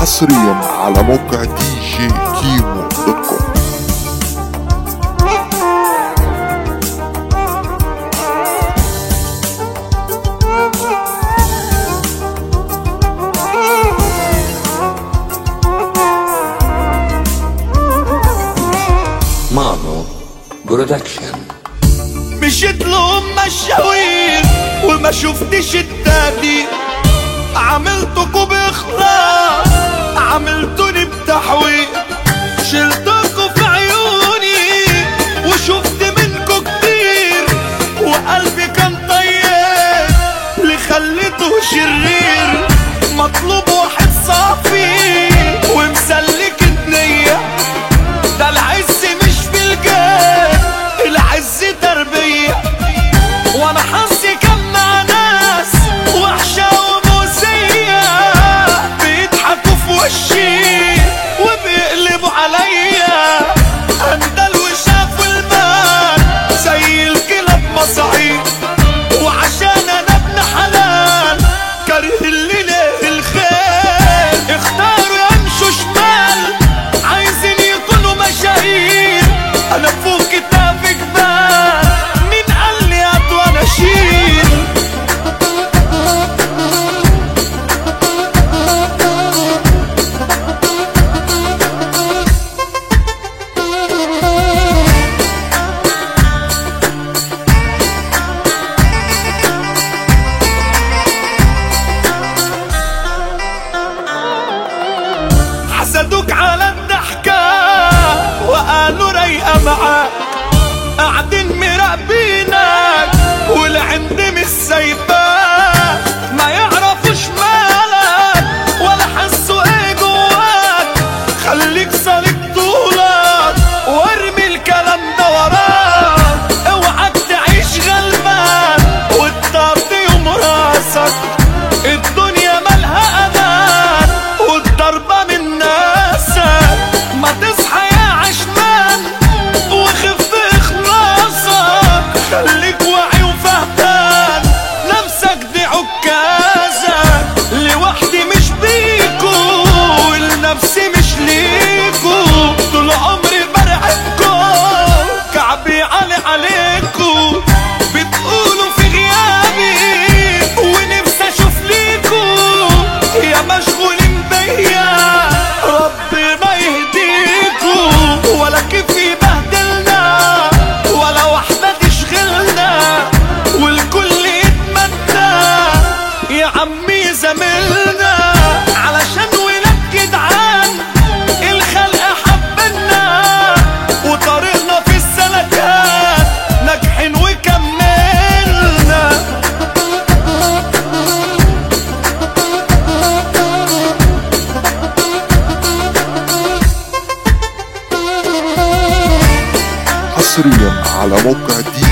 حصريا على موقع دي جي كيمو دوت كوم مانو برودكشن مشيت لهم مشاوير وما شفتش التقدير عملتكوا بإخلاص عملتوني بتحوير شلتكوا في عيوني وشفت منكوا كتير وقلبي كان طيب اللي خليته شرير مطلوب واحد صافي ومسلك النية ده العز مش في الجاه العز تربية وانا حظي كان مع ناس وحشة ومؤذية بيضحكوا في وشي وبيقلبوا عليا اندل وشافوا المال زي الكلاب مصاعيد وعشان انا ابن حلال كاره اللي له الخير اختاروا يمشوا شمال عايزين يكونوا مشاهير انا فوق كتاب جبال مين قال لي هات وانا اشيل حسدوك على الضحكة وقالوا رايقة معاك قاعدين مراقبينك والعند مش سايباك ما يعرفوش مالك ولا حسوا ايه جواك خليك صالك طولك وارمي الكلام ده وراك اوعك تعيش غلبان وتطرد يوم راسك الدنيا مالها امان والضربة من ناسك ما تصحى يا عشمان وخف اخلاصك خليك واعي وفهمان نفسك دي عكازك لوحدي مش بيكو ولنفسي مش ليكو طول عمري برعبكو كعبي علي عليكو بتقولوا في غيابي ونفسي اشوف ليكو يا مشغولين بيا ربنا يهديكو ولا كيف يبهدلنا ولا واحدة تشغلنا والكل يتمنى يا عمي زميلنا علشان ولاد جدعان الخلق حبنا وطريقنا في السلكات ناجحين وكملنا حصريا على موقع دي